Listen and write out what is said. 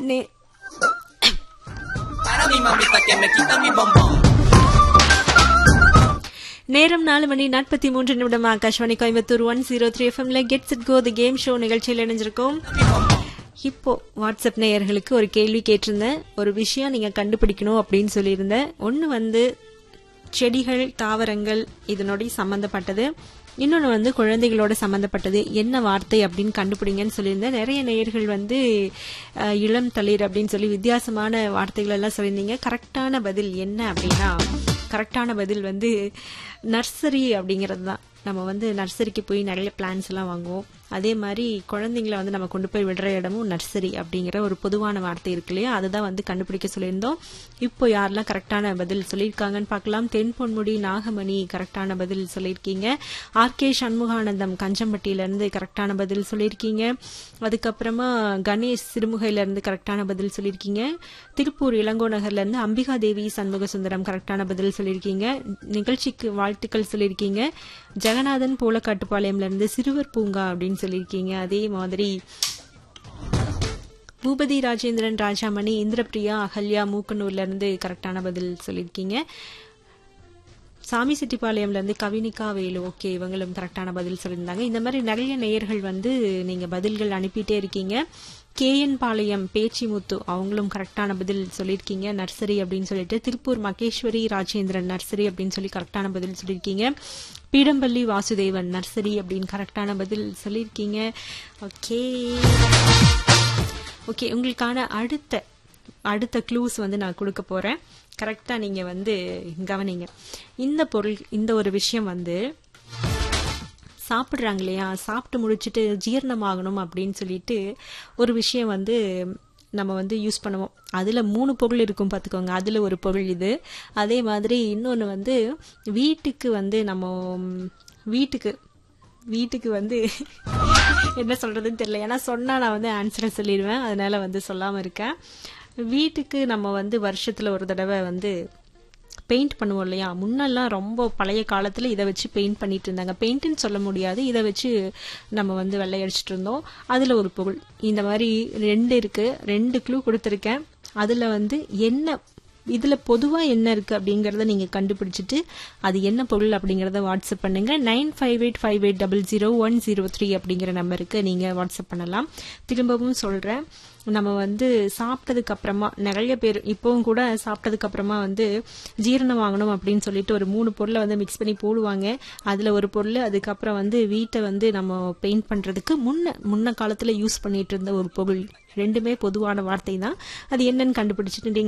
நே- Para mi mamita que me quita mi bombón. நேரம் நாலு மணி நாற்பத்தி மூன்று நிமிடம் Akashvani Coimbatore one zero three எஃப்எம்ல gets it go the game show நிகழ்ச்சியில் இணைஞ்சிருக்கோம் இப்போ வாட்ஸ்அப் நேயர்களுக்கு ஒரு கேள்வி கேட்டிருந்தேன் ஒரு விஷயம் நீங்க கண்டுபிடிக்கணும் அப்படின்னு சொல்லியிருந்தேன் ஒன்று வந்து செடிகள் தாவரங்கள் இதனோட சம்பந்தப்பட்டது இன்னொன்று வந்து குழந்தைகளோட சம்பந்தப்பட்டது என்ன வார்த்தை அப்படின்னு கண்டுபிடிங்கன்னு சொல்லியிருந்தேன் நிறைய நேயர்கள் வந்து அஹ், இளம் தளிர் அப்படின்னு சொல்லி வித்தியாசமான வார்த்தைகள் எல்லாம் சொல்லியிருந்தீங்க கரெக்டான பதில் என்ன அப்படின்னா கரெக்டான பதில் வந்து நர்சரி அப்படிங்கிறது தான் நம்ம வந்து நர்சரிக்கு போய் நிறைய பிளான்ஸ் எல்லாம் வாங்குவோம் அதே மாதிரி குழந்தைங்களை வந்து நம்ம கொண்டு போய் விடுற இடமும் நர்சரி அப்படிங்கிற ஒரு பொதுவான வார்த்தை இருக்கு இல்லையா அதுதான் வந்து கண்டுபிடிக்க சொல்லியிருந்தோம் இப்போ யாரெல்லாம் கரெக்டான பதில் சொல்லியிருக்காங்கன்னு பார்க்கலாம் தென் பொன்முடி நாகமணி கரெக்டான பதில் சொல்லியிருக்கீங்க ஆர்கே சண்முகானந்தம் கஞ்சம்பட்டியில இருந்து கரெக்டான பதில் சொல்லியிருக்கீங்க அதுக்கப்புறமா கணேஷ் சிறுமுகையில இருந்து கரெக்டான பதில் சொல்லியிருக்கீங்க திருப்பூர் இளங்கோ நகர்ல இருந்து அம்பிகா தேவி சண்முக சுந்தரம் கரெக்டான பதில் சொல்லியிருக்கீங்க நிகழ்ச்சிக்கு வாழ்த்துக்கள் சொல்லியிருக்கீங்க ஜெகநாதன் போலக்காட்டுப்பாளையம்ல இருந்து சிறுவர் பூங்கா அப்படின்னு சொல்லியிருக்கீங்க அதே மாதிரி பூபதி ராஜேந்திரன் ராஜாமணி இந்திரபிரியா அகல்யா மூக்கனூர்ல இருந்து கரெக்டான பதில் சொல்லியிருக்கீங்க சாமி செட்டிப்பாளையம்ல இருந்து கவினிகா வேலு ஓகே இவங்களும் கரெக்டான பதில் சொல்லியிருந்தாங்க இந்த மாதிரி நிறைய நேயர்கள் வந்து நீங்க பதில்கள் அனுப்பிட்டே இருக்கீங்க கேஎன் பாளையம் பேச்சிமுத்து அவங்களும் கரெக்டான பதில் சொல்லியிருக்கீங்க நர்சரி அப்படின்னு சொல்லிட்டு திருப்பூர் மகேஸ்வரி ராஜேந்திரன் நர்சரி அப்படின்னு சொல்லி கரெக்டான பதில் சொல்லியிருக்கீங்க பீடம்பள்ளி வாசுதேவன் நர்சரி அப்படின்னு கரெக்டான பதில் சொல்லியிருக்கீங்க ஓகே ஓகே உங்களுக்கான அடுத்த அடுத்த க்ளூஸ் வந்து நான் கொடுக்க போறேன் கரெக்டா நீங்க வந்து கவனிங்க இந்த பொருள் இந்த ஒரு விஷயம் வந்து சாப்பிட்றாங்க இல்லையா சாப்பிட்டு முடிச்சுட்டு ஜீரணமாகணும் அப்படின்னு சொல்லிட்டு ஒரு விஷயம் வந்து நம்ம வந்து யூஸ் பண்ணுவோம் அதில் மூணு பொருள் இருக்கும் பார்த்துக்கோங்க அதில் ஒரு பொருள் இது அதே மாதிரி இன்னொன்று வந்து வீட்டுக்கு வந்து நம்ம ம், வீட்டுக்கு வீட்டுக்கு வந்து என்ன சொல்றதுன்னு தெரியல ஏன்னா சொன்னா நான் வந்து ஆன்சரை சொல்லிடுவேன் அதனால வந்து சொல்லாம இருக்கேன் வீட்டுக்கு நம்ம வந்து வருஷத்துல ஒரு தடவை வந்து பெயிண்ட் பண்ணுவோம் இல்லையா முன்னெல்லாம் ரொம்ப பழைய காலத்துல இதை வச்சு பெயிண்ட் பண்ணிட்டு இருந்தாங்க பெயிண்ட்னு சொல்ல முடியாது இதை வச்சு நம்ம வந்து வெள்ளையடிச்சிட்டு இருந்தோம் அதுல ஒரு பொருள் இந்த மாதிரி ரெண்டு இருக்கு ரெண்டு க்ளூ கொடுத்துருக்கேன் அதுல வந்து என்ன இதுல பொதுவா என்ன இருக்கு அப்படிங்கறத நீங்க கண்டுபிடிச்சிட்டு அது என்ன பொருள் அப்படிங்கறத வாட்ஸ்அப் பண்ணுங்க nine five eight five eight double zero one zero three அப்படிங்கிற நம்பருக்கு நீங்க வாட்ஸ்அப் பண்ணலாம் திரும்பவும் சொல்றேன் நம்ம வந்து சாப்பிட்டதுக்கு அப்புறமா நிறைய பேர் இப்பவும் கூட சாப்பிட்டதுக்கு அப்புறமா வந்து ஜீரணம் வாங்கணும் அப்படின்னு சொல்லிட்டு ஒரு மூணு பொருளை வந்து மிக்ஸ் பண்ணி போடுவாங்க அதுல ஒரு பொருள் அதுக்கப்புறம் வந்து வீட்டை வந்து நம்ம பெயிண்ட் பண்றதுக்கு முன்ன முன்ன காலத்துல யூஸ் பண்ணிட்டு இருந்த ஒரு பொருள் ரெண்டுமே பொதுவான வார்த்தை தான் அது என்னன்னு கண்டுபிடிச்சிட்டு நீங்க